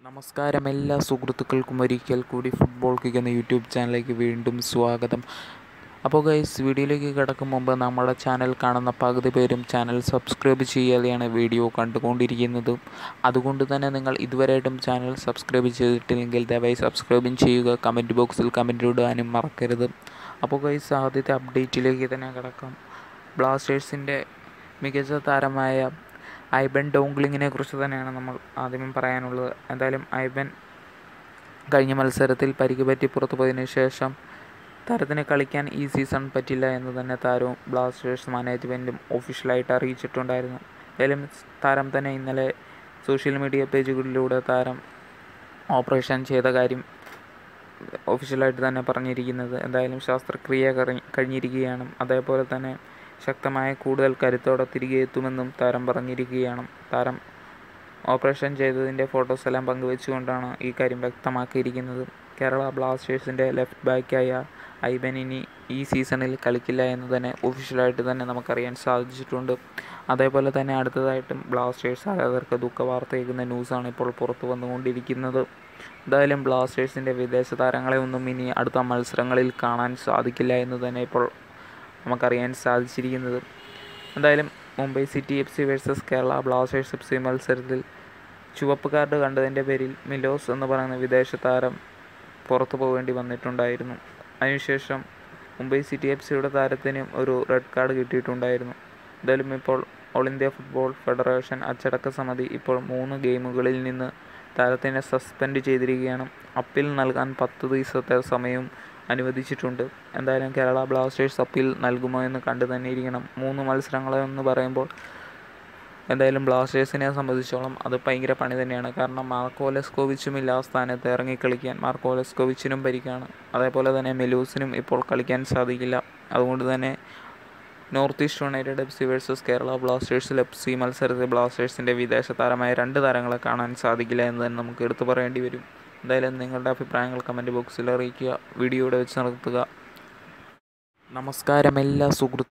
നമസ്കാരം എല്ലാ സുഹൃത്തുക്കൾക്കും ഒരിക്കൽ കൂടി ഫുട്ബോൾ കിക്ക് എന്ന യൂട്യൂബ് ചാനലിലേക്ക് വീണ്ടും സ്വാഗതം അപ്പോൾ ഗൈസ് വീഡിയോയിലേക്ക് കിടക്കും മുമ്പ് നമ്മുടെ ചാനൽ കാണുന്ന പകുതി പേരും ചാനൽ സബ്സ്ക്രൈബ് ചെയ്യാതെയാണ് വീഡിയോ കണ്ടുകൊണ്ടിരിക്കുന്നത് അതുകൊണ്ട് തന്നെ നിങ്ങൾ ഇതുവരെയായിട്ടും ചാനൽ സബ്സ്ക്രൈബ് ചെയ്തിട്ടില്ലെങ്കിൽ ദയവായി സബ്സ്ക്രൈബും ചെയ്യുക കമൻറ്റ് ബോക്സിൽ കമൻറ്റ് ഇടാനും മറക്കരുത് അപ്പോൾ ഗൈസ് ആദ്യത്തെ അപ്ഡേറ്റിലേക്ക് തന്നെ കിടക്കാം ബ്ലാസ്റ്റേഴ്സിൻ്റെ മികച്ച താരമായ ഐബൻ ഡോങ്ക്ലിങ്ങിനെ കുറിച്ച് തന്നെയാണ് നമ്മൾ ആദ്യമേ പറയാനുള്ളത് എന്തായാലും ഐബൻ കഴിഞ്ഞ മത്സരത്തിൽ പരിക്ക് പറ്റി പുറത്തു പോയതിനു ശേഷം താരത്തിന് കളിക്കാൻ ഈ സീസൺ പറ്റില്ല എന്ന് തന്നെ താരവും ബ്ലാസ്റ്റേഴ്സ് മാനേജ്മെൻറ്റും ഒഫീഷ്യലായിട്ട് അറിയിച്ചിട്ടുണ്ടായിരുന്നു എന്തായാലും താരം തന്നെ ഇന്നലെ സോഷ്യൽ മീഡിയ പേജുകളിലൂടെ താരം ഓപ്പറേഷൻ ചെയ്ത കാര്യം ഒഫീഷ്യലായിട്ട് തന്നെ പറഞ്ഞിരിക്കുന്നത് എന്തായാലും ശസ്ത്രക്രിയ കഴിഞ്ഞിരിക്കുകയാണ് അതേപോലെ തന്നെ ശക്തമായ കൂടുതൽ കരുത്തോടെ തിരികെ എത്തുമെന്നും താരം പറഞ്ഞിരിക്കുകയാണ് താരം ഓപ്പറേഷൻ ചെയ്തതിൻ്റെ ഫോട്ടോസ് എല്ലാം പങ്കുവെച്ചുകൊണ്ടാണ് ഈ കാര്യം വ്യക്തമാക്കിയിരിക്കുന്നത് കേരള ബ്ലാസ്റ്റേഴ്സിൻ്റെ ലെഫ്റ്റ് ബാക്കായ ഐബൻ ഇനി ഈ സീസണിൽ കളിക്കില്ല എന്ന് തന്നെ ഒഫീഷ്യലായിട്ട് തന്നെ നമുക്കറിയാൻ സാധിച്ചിട്ടുണ്ട് അതേപോലെ തന്നെ അടുത്തതായിട്ടും ബ്ലാസ്റ്റേഴ്സ് ആരാധകർക്ക് ദുഃഖവാർത്തയേക്കുന്ന ന്യൂസാണ് ഇപ്പോൾ പുറത്തു വന്നുകൊണ്ടിരിക്കുന്നത് എന്തായാലും ബ്ലാസ്റ്റേഴ്സിൻ്റെ വിദേശ താരങ്ങളെ ഒന്നും ഇനി അടുത്ത മത്സരങ്ങളിൽ കാണാൻ സാധിക്കില്ല എന്ന് തന്നെ ഇപ്പോൾ നമുക്കറിയാൻ സാധിച്ചിരിക്കുന്നത് എന്തായാലും Mumbai city F C versus Kerala blasters F C മത്സരത്തിൽ ചുവപ്പ് കാർഡ് കണ്ടതിൻ്റെ പേരിൽ മിലോസ് എന്ന് പറയുന്ന വിദേശ താരം പുറത്തു പോകേണ്ടി വന്നിട്ടുണ്ടായിരുന്നു അതിനുശേഷം മുംബൈ സിറ്റി എഫ് സിയുടെ താരത്തിനും ഒരു റെഡ് കാർഡ് കിട്ടിയിട്ടുണ്ടായിരുന്നു എന്തായാലും ഇപ്പോൾ ഓൾ ഇന്ത്യ ഫുട്ബോൾ ഫെഡറേഷൻ അച്ചടക്ക സമിതി ഇപ്പോൾ മൂന്ന് ഗെയിമുകളിൽ നിന്ന് താരത്തിനെ സസ്പെൻഡ് ചെയ്തിരിക്കുകയാണ് അപ്പീൽ നൽകാൻ പത്ത് ദിവസത്തെ സമയവും അനുവദിച്ചിട്ടുണ്ട് എന്തായാലും കേരള ബ്ലാസ്റ്റേഴ്സ് അപ്പീൽ നൽകുമോ എന്ന് കണ്ടു തന്നെ ഇരിക്കണം മൂന്ന് മത്സരങ്ങളെന്ന് പറയുമ്പോൾ എന്തായാലും ബ്ലാസ്റ്റേഴ്സിനെ സംബന്ധിച്ചോളം അത് ഭയങ്കര പണി തന്നെയാണ് കാരണം മാർക്കോ ലെസ്കോവിച്ചും ഇല്ല ആ സ്ഥാനത്ത് ഇറങ്ങി കളിക്കാൻ മാർക്കോ ലെസ്കോവിച്ചിനും പരിക്കാണ് അതേപോലെ തന്നെ മെലൂസിനും ഇപ്പോൾ കളിക്കാൻ സാധിക്കില്ല അതുകൊണ്ട് തന്നെ north east united F C versus Kerala ബ്ലാസ്റ്റേഴ്സിൽ എഫ് സി മത്സരത്തിൽ ബ്ലാസ്റ്റേഴ്സിൻ്റെ വിദേശ താരമായ രണ്ട് താരങ്ങളെ കാണാൻ സാധിക്കില്ല എന്ന് തന്നെ നമുക്ക് എടുത്തു പറയേണ്ടി വരും എന്തായാലും നിങ്ങളുടെ അഭിപ്രായങ്ങൾ കമൻറ്റ് ബോക്സിൽ അറിയിക്കുക വീഡിയോ ഇവിടെ വെച്ച് നിർത്തുക നമസ്കാരം എല്ലാ സുഹൃത്ത്